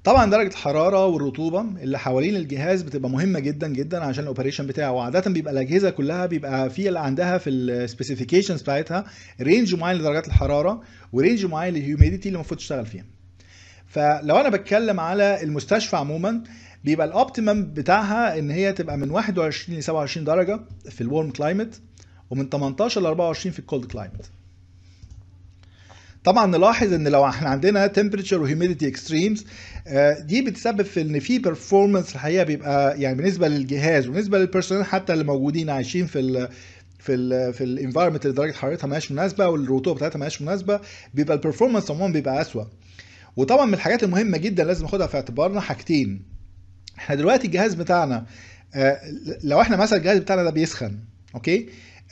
طبعا درجه الحراره والرطوبه اللي حوالين الجهاز بتبقى مهمه جدا جدا عشان الاوبريشن بتاعه وعاده بيبقى الاجهزه كلها بيبقى في اللي عندها في السبيسيفيكيشنز بتاعتها رينج معين لدرجات الحراره ورينج معين للهيوميديتي اللي المفروض تشتغل فيها فلو انا بتكلم على المستشفى عموما بيبقى الاوبتيمم بتاعها ان هي تبقى من 21 ل 27 درجه في الورم كلايمت ومن 18 ل 24 في الكولد كلايمت طبعا نلاحظ ان لو احنا عندنا temperature وهيوميديتي اكستريمز دي بتسبب في ان في performance الحقيقه بيبقى يعني بالنسبه للجهاز وبالنسبه للبيرسونال حتى اللي موجودين عايشين في ال في ال في الانفايرمنت اللي درجه حرارتها مش مناسبه والرطوبه بتاعتها مش مناسبه بيبقى البرفورمانس عموما بيبقى اسوء وطبعا من الحاجات المهمه جدا لازم ناخدها في اعتبارنا حاجتين احنا دلوقتي الجهاز بتاعنا لو احنا مثلا الجهاز بتاعنا ده بيسخن اوكي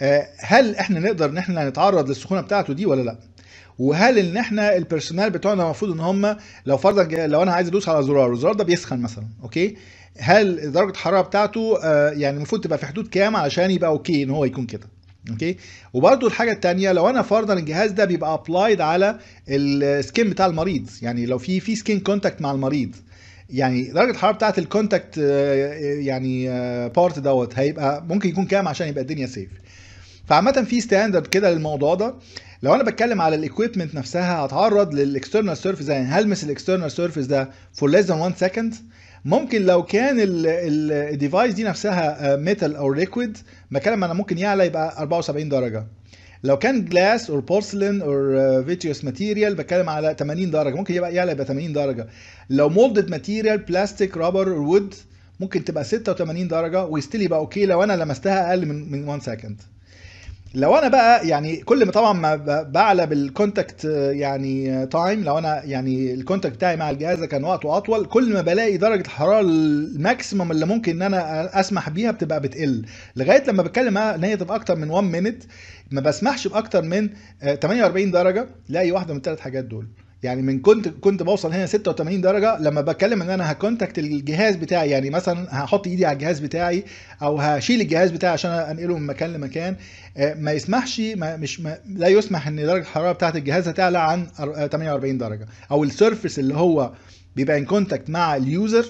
هل احنا نقدر ان احنا نتعرض للسخونه بتاعته دي ولا لا وهل ان احنا البيرسونال بتوعنا المفروض ان هم لو فرضا لو انا عايز ادوس على زرار والزرار ده بيسخن مثلا اوكي هل درجه الحراره بتاعته يعني المفروض تبقى في حدود كام علشان يبقى اوكي ان هو يكون كده اوكي وبرده الحاجه الثانيه لو انا فرضا الجهاز ده بيبقى ابلايد على السكين بتاع المريض يعني لو في في سكين كونتاكت مع المريض يعني درجه الحراره بتاعه الكونتاكت يعني بارت دوت هيبقى ممكن يكون كام عشان يبقى الدنيا سيف فعامه في ستاندرد كده للموضوع ده لو انا بتكلم على الايكويبمنت نفسها هتعرض للاكسترنال سيرفيس يعني هلمس الاكسترنال سيرفيس ده فور ليس ذان 1 سكند ممكن لو كان الديفايس دي نفسها ميتال او ليكويد بتكلم انا ممكن يعلى يبقى 74 درجه لو كان جلاس اور بورسلين اور فيتريوس ماتيريال بتكلم على 80 درجه ممكن يبقى يعلى يبقى 80 درجه لو مولدد ماتيريال بلاستيك رابر وود ممكن تبقى 86 درجه ويستيل يبقى اوكي لو انا لمستها اقل من من 1 سكند لو انا بقى يعني كل ما طبعا ما بعلى بالكونتاكت يعني تايم لو انا يعني الكونتاكت بتاعي مع الجهاز كان وقته اطول كل ما بلاقي درجه الحراره الماكسيمم اللي ممكن ان انا اسمح بيها بتبقى بتقل لغايه لما بتكلم ان هي تبقى اكتر من 1 مينت ما بسمحش باكتر من 48 درجه لاي واحده من الثلاث حاجات دول يعني من كنت كنت بوصل هنا 86 درجه لما بتكلم ان انا هكونتاكت الجهاز بتاعي يعني مثلا هحط ايدي على الجهاز بتاعي او هشيل الجهاز بتاعي عشان انقله من مكان لمكان ما يسمحش ما مش ما لا يسمح ان درجه الحراره بتاعه الجهاز هتعلى عن 48 درجه او السيرفيس اللي هو بيبقى ان كونتاكت مع اليوزر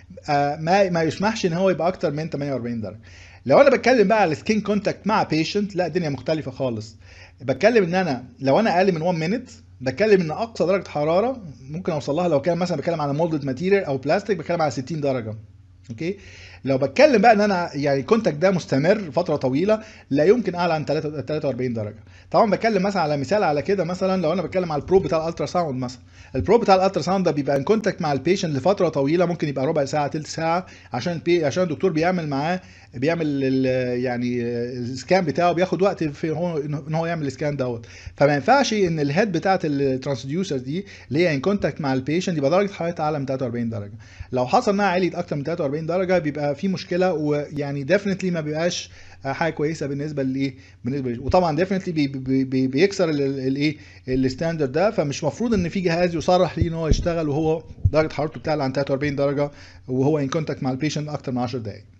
ما ما يسمحش ان هو يبقى اكتر من 48 درجه لو انا بتكلم بقى على سكين كونتاكت مع بيشنت لا الدنيا مختلفه خالص بتكلم ان انا لو انا اقل من 1 مينت بتكلم ان اقصى درجه حراره ممكن اوصل لها لو كان مثلا بتكلم على مولدد ماتيريال او بلاستيك بتكلم على 60 درجه اوكي لو بتكلم بقى ان انا يعني كونتاكت ده مستمر فتره طويله لا يمكن اعلى عن 43 درجه طبعا بتكلم مثلا على مثال على كده مثلا لو انا بتكلم على البروب بتاع الالترا ساوند مثلا البروب بتاع الالترا ساوند ده بيبقى ان كونتاكت مع البيشنت لفتره طويله ممكن يبقى ربع ساعه ثلث ساعه عشان البي عشان الدكتور بيعمل معاه بيعمل يعني السكان بتاعه بياخد وقت في هو ان هو يعمل السكان دوت فما ينفعش ان الهيد بتاعه الترانسديوسر دي اللي هي ان كونتاكت مع البيشنت يبقى درجه حرارتها اعلى من 43 درجه لو حصل انها عليت اكتر من 43 درجه بيبقى في مشكله ويعني ديفنتلي ما بيبقاش حاجه كويسه بالنسبه لايه بالنسبه لي. وطبعا ديفنتلي بي بي بي بيكسر الايه الستاندرد ده فمش مفروض ان في جهاز يصرح ليه ان هو يشتغل وهو درجه حرارته بتعلى عن 43 درجه وهو ان كونتاكت مع البيشنت اكتر من 10 دقائق